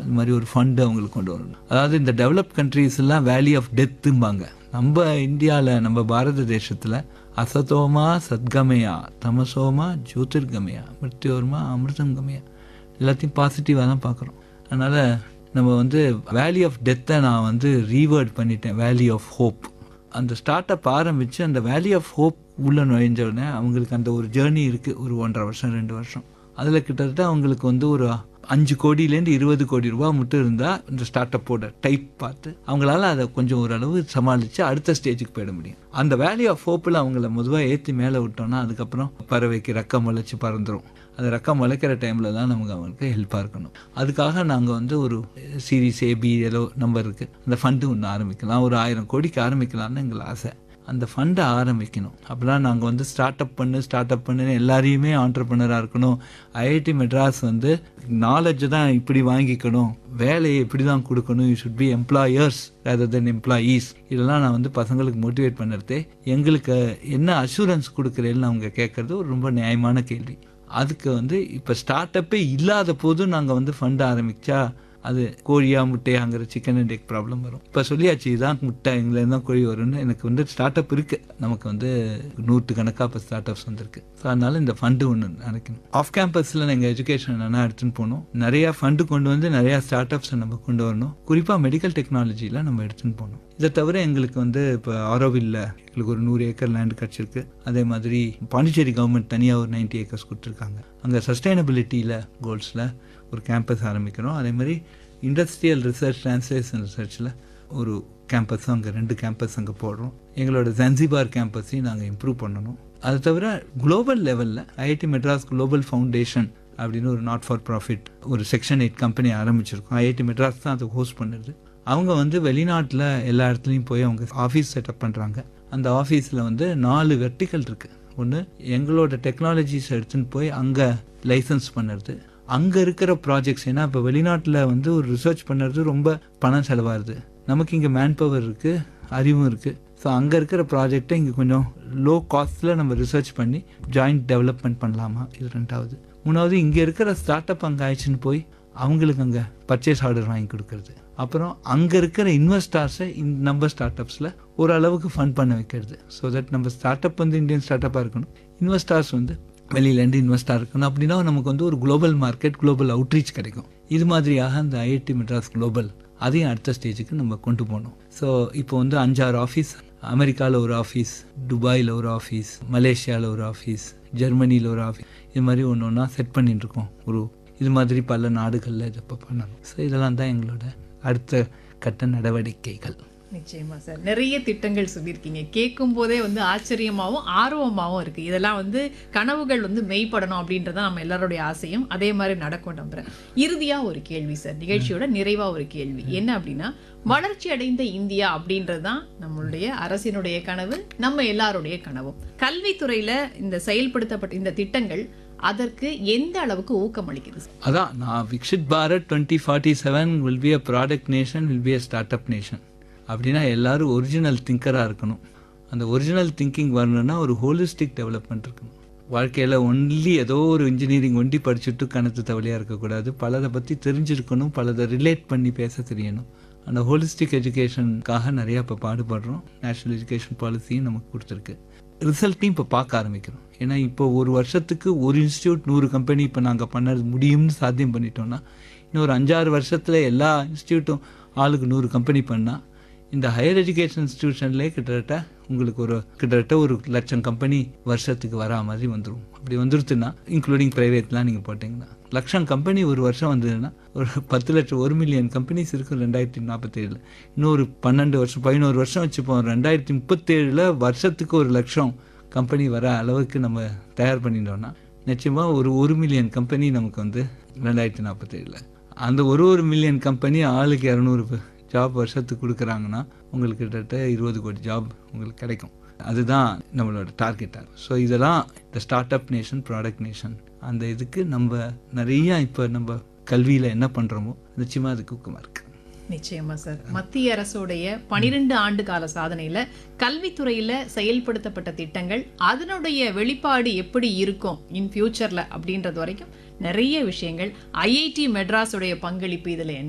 அது மாதிரி ஒரு ஃபண்டு அவங்களுக்கு கொண்டு வரணும் அதாவது இந்த டெவலப் கண்ட்ரீஸ் எல்லாம் வேலி ஆஃப் டெத்தும்பாங்க நம்ம இந்தியாவில் நம்ம பாரத தேசத்தில் அசதோமா சத்கமயா தமசோமா ஜோதிர்கமயா மிருத்யோர்மா அமிர்தம் கமயா எல்லாத்தையும் பாசிட்டிவாக தான் பார்க்குறோம் அதனால் நம்ம வந்து வேலி ஆஃப் டெத்தை நான் வந்து ரீவேர்ட் பண்ணிட்டேன் வேலி ஆஃப் ஹோப் அந்த ஸ்டார்ட் அப் ஆரம்பித்து அந்த வேலி ஆஃப் ஹோப் உள்ளே நுழைஞ்ச உடனே அவங்களுக்கு அந்த ஒரு ஜேர்னி இருக்குது ஒரு ஒன்றரை வருஷம் ரெண்டு வருஷம் அதில் கிட்டத்தட்ட அவங்களுக்கு வந்து ஒரு அஞ்சு கோடியிலேருந்து இருபது கோடி ரூபா மட்டும் இருந்தால் இந்த ஸ்டார்ட் அப்போட டைப் பார்த்து அவங்களால அதை கொஞ்சம் ஓரளவு சமாளித்து அடுத்த ஸ்டேஜுக்கு போயிட முடியும் அந்த வேல்யூ ஆஃப் ஹோப்பில் அவங்கள பொதுவாக ஏற்றி மேலே விட்டோம்னா அதுக்கப்புறம் பறவைக்கு ரெக்கம் முளைச்சி பறந்துடும் அந்த ரெக்கம் முளைக்கிற டைமில் தான் நமக்கு அவங்களுக்கு ஹெல்ப்பாக இருக்கணும் அதுக்காக நாங்கள் வந்து ஒரு சீரிஸ் ஏபி ஏதோ நம்பர் இருக்குது அந்த ஃபண்டு ஒன்று ஆரம்பிக்கலாம் ஒரு ஆயிரம் கோடிக்கு ஆரம்பிக்கலாம்னு எங்கள் ஆசை அந்த ஃபண்டை ஆரம்பிக்கணும் அப்போலாம் நாங்கள் வந்து ஸ்டார்ட் அப் பண்ணு ஸ்டார்ட் அப் பண்ணுன்னு எல்லாரையுமே ஆண்டர்பனராக இருக்கணும் ஐஐடி மெட்ராஸ் வந்து நாலேஜ் தான் இப்படி வாங்கிக்கணும் வேலையை இப்படி தான் கொடுக்கணும் you should be employers rather than employees இதெல்லாம் நான் வந்து பசங்களுக்கு மோட்டிவேட் பண்ணுறதே எங்களுக்கு என்ன அஷூரன்ஸ் கொடுக்குறேன்னு அவங்க கேட்குறது ஒரு ரொம்ப நியாயமான கேள்வி அதுக்கு வந்து இப்போ ஸ்டார்ட் அப்பே இல்லாத போதும் நாங்கள் வந்து ஃபண்ட் ஆரம்பித்தா அது கோழியா முட்டையாங்கிற சிக்கன் அண்ட் எக் ப்ராப்ளம் வரும் இப்போ சொல்லியாச்சு இதான் முட்டை எங்களுக்கு தான் கோழி வரும்னு எனக்கு வந்து ஸ்டார்ட் அப் இருக்குது நமக்கு வந்து நூற்று கணக்காக இப்போ ஸ்டார்ட் அப்ஸ் வந்திருக்கு ஸோ அதனால இந்த ஃபண்டு ஒன்று நினைக்கணும் ஆஃப் கேம்பஸில் நாங்கள் எஜுகேஷன் என்னென்னா எடுத்துன்னு போகணும் நிறையா ஃபண்டு கொண்டு வந்து நிறையா ஸ்டார்ட் அப்ஸை நம்ம கொண்டு வரணும் குறிப்பாக மெடிக்கல் டெக்னாலஜியில் நம்ம எடுத்துன்னு போகணும் இதை தவிர எங்களுக்கு வந்து இப்போ ஆரோவில்ல எங்களுக்கு ஒரு நூறு ஏக்கர் லேண்ட் கிடச்சிருக்கு அதே மாதிரி பாண்டிச்சேரி கவர்மெண்ட் தனியாக ஒரு நைன்டி ஏக்கர்ஸ் கொடுத்துருக்காங்க அங்கே சஸ்டைனபிலிட்டியில் கோல்ஸில் ஒரு கேம்பஸ் ஆரம்பிக்கிறோம் அதே மாதிரி இண்டஸ்ட்ரியல் ரிசர்ச் டிரான்ஸ்லேஷன் ரிசர்ச்சில் ஒரு கேம்பஸும் அங்கே ரெண்டு கேம்பஸ் அங்கே போடுறோம் எங்களோட ஜன்சிபார் கேம்பஸையும் நாங்கள் இம்ப்ரூவ் பண்ணணும் அது தவிர குளோபல் லெவலில் ஐஐடி மெட்ராஸ் குளோபல் ஃபவுண்டேஷன் அப்படின்னு ஒரு நாட் ஃபார் ப்ராஃபிட் ஒரு செக்ஷன் எயிட் கம்பெனி ஆரம்பிச்சிருக்கோம் ஐஐடி மெட்ராஸ் தான் அதை ஹோஸ்ட் பண்ணுறது அவங்க வந்து வெளிநாட்டில் எல்லா இடத்துலையும் போய் அவங்க ஆஃபீஸ் செட்டப் பண்ணுறாங்க அந்த ஆஃபீஸில் வந்து நாலு வெர்டிக்கல் இருக்குது ஒன்று எங்களோட டெக்னாலஜிஸ் எடுத்துன்னு போய் அங்கே லைசன்ஸ் பண்ணுறது அங்கே இருக்கிற ப்ராஜெக்ட்ஸ் ஏன்னா இப்போ வெளிநாட்டில் வந்து ஒரு ரிசர்ச் பண்ணுறது ரொம்ப பணம் செலவாகுது நமக்கு இங்கே மேன் பவர் இருக்குது அறிவும் இருக்குது ஸோ அங்கே இருக்கிற ப்ராஜெக்டை இங்கே கொஞ்சம் லோ காஸ்ட்டில் நம்ம ரிசர்ச் பண்ணி ஜாயிண்ட் டெவலப்மெண்ட் பண்ணலாமா இது ரெண்டாவது மூணாவது இங்கே இருக்கிற ஸ்டார்ட் அப் அங்கே ஆயிடுச்சுன்னு போய் அவங்களுக்கு அங்கே பர்ச்சேஸ் ஆர்டர் வாங்கி கொடுக்கறது அப்புறம் அங்கே இருக்கிற இன்வெஸ்டார்ஸை இந்த நம்ம ஸ்டார்ட் அப்ஸில் ஓரளவுக்கு ஃபண்ட் பண்ண வைக்கிறது ஸோ தட் நம்ம ஸ்டார்ட் அப் வந்து இந்தியன் ஸ்டார்ட் அப்பாக இருக்கணும் இன்வெஸ்டார்ஸ் வந்து வெளியிலேருந்து இன்வெஸ்டாக இருக்கணும் அப்படின்னா நமக்கு வந்து ஒரு குளோபல் மார்க்கெட் குளோபல் அவுட்ரீச் கிடைக்கும் இது மாதிரியாக அந்த ஐஐடி மெட்ராஸ் குளோபல் அதையும் அடுத்த ஸ்டேஜுக்கு நம்ம கொண்டு போகணும் ஸோ இப்போ வந்து அஞ்சாறு ஆஃபீஸ் அமெரிக்காவில் ஒரு ஆஃபீஸ் துபாயில் ஒரு ஆஃபீஸ் மலேசியாவில் ஒரு ஆஃபீஸ் ஜெர்மனியில் ஒரு ஆஃபீஸ் இது மாதிரி ஒன்று ஒன்றா செட் பண்ணிட்டு இருக்கோம் ஒரு இது மாதிரி பல நாடுகளில் இதை இப்போ பண்ணணும் ஸோ இதெல்லாம் தான் எங்களோட அடுத்த கட்ட நடவடிக்கைகள் நிச்சயமா சார் நிறைய திட்டங்கள் சொல்லியிருக்கீங்க கேட்கும் போதே வந்து ஆச்சரியமாகவும் ஆர்வமாகவும் இருக்கு இதெல்லாம் வந்து கனவுகள் வந்து மெய்ப்படணும் அப்படின்றத நம்ம எல்லாருடைய ஆசையும் அதே மாதிரி நடக்கும் நம்புறேன் இறுதியா ஒரு கேள்வி சார் நிகழ்ச்சியோட நிறைவா ஒரு கேள்வி என்ன அப்படின்னா வளர்ச்சி அடைந்த இந்தியா அப்படின்றது தான் நம்மளுடைய அரசினுடைய கனவு நம்ம எல்லாருடைய கனவும் கல்வித்துறையில இந்த செயல்படுத்தப்பட்ட இந்த திட்டங்கள் அதற்கு எந்த அளவுக்கு ஊக்கம் அளிக்குது சார் அதான் நான் Viksit Bharat twenty forty seven will be a product nation will be a start up nation அப்படின்னா எல்லாரும் ஒரிஜினல் திங்கராக இருக்கணும் அந்த ஒரிஜினல் திங்கிங் வரணும்னா ஒரு ஹோலிஸ்டிக் டெவலப்மெண்ட் இருக்கணும் வாழ்க்கையில் ஒன்லி ஏதோ ஒரு இன்ஜினியரிங் ஒண்டி படிச்சுட்டு கணத்து தவளையாக இருக்கக்கூடாது பலதை பற்றி தெரிஞ்சிருக்கணும் பலதை ரிலேட் பண்ணி பேச தெரியணும் அந்த ஹோலிஸ்டிக் எஜுகேஷனுக்காக நிறையா இப்போ பாடுபடுறோம் நேஷ்னல் எஜுகேஷன் பாலிசியும் நமக்கு கொடுத்துருக்கு ரிசல்ட்டையும் இப்போ பார்க்க ஆரம்பிக்கிறோம் ஏன்னா இப்போ ஒரு வருஷத்துக்கு ஒரு இன்ஸ்டியூட் நூறு கம்பெனி இப்போ நாங்கள் பண்ணது முடியும்னு சாத்தியம் பண்ணிட்டோம்னா இன்னும் ஒரு அஞ்சாறு வருஷத்தில் எல்லா இன்ஸ்டியூட்டும் ஆளுக்கு நூறு கம்பெனி பண்ணால் இந்த ஹையர் எஜுகேஷன் இன்ஸ்டியூஷன்லேயே கிட்டத்தட்ட உங்களுக்கு ஒரு கிட்டத்தட்ட ஒரு லட்சம் கம்பெனி வருஷத்துக்கு வரா மாதிரி வந்துடும் அப்படி வந்துருச்சுன்னா இன்க்ளூடிங் ப்ரைவேட்லாம் நீங்கள் போட்டிங்கன்னா லட்சம் கம்பெனி ஒரு வருஷம் வந்ததுன்னா ஒரு பத்து லட்சம் ஒரு மில்லியன் கம்பெனிஸ் இருக்கும் ரெண்டாயிரத்தி நாற்பத்தேழில் இன்னொரு பன்னெண்டு வருஷம் பதினோரு வருஷம் வச்சுப்போம் ரெண்டாயிரத்தி முப்பத்தேழில் வருஷத்துக்கு ஒரு லட்சம் கம்பெனி வர அளவுக்கு நம்ம தயார் பண்ணிட்டோம்னா நிச்சயமாக ஒரு ஒரு மில்லியன் கம்பெனி நமக்கு வந்து ரெண்டாயிரத்தி நாற்பத்தேழில் அந்த ஒரு ஒரு மில்லியன் கம்பெனி ஆளுக்கு இரநூறு ஜாப் வருஷத்துக்கு கொடுக்குறாங்கன்னா உங்களுக்கு கிட்டத்தட்ட இருபது கோடி ஜாப் உங்களுக்கு கிடைக்கும் அதுதான் நம்மளோட டார்கெட்டாக ஸோ இதெல்லாம் இந்த start up nation product nation அந்த இதுக்கு நம்ம நிறைய இப்போ நம்ம கல்வியில் என்ன பண்ணுறோமோ நிச்சயமாக அதுக்கு ஊக்கமாக இருக்குது நிச்சயமா சார் மத்திய அரசுடைய பனிரெண்டு ஆண்டு கால சாதனையில கல்வித்துறையில செயல்படுத்தப்பட்ட திட்டங்கள் அதனுடைய வெளிப்பாடு எப்படி இருக்கும் இன் ஃபியூச்சர்ல அப்படின்றது வரைக்கும் நிறைய விஷயங்கள் ஐஐடி மெட்ராஸுடைய பங்களிப்பு இதுல என்ன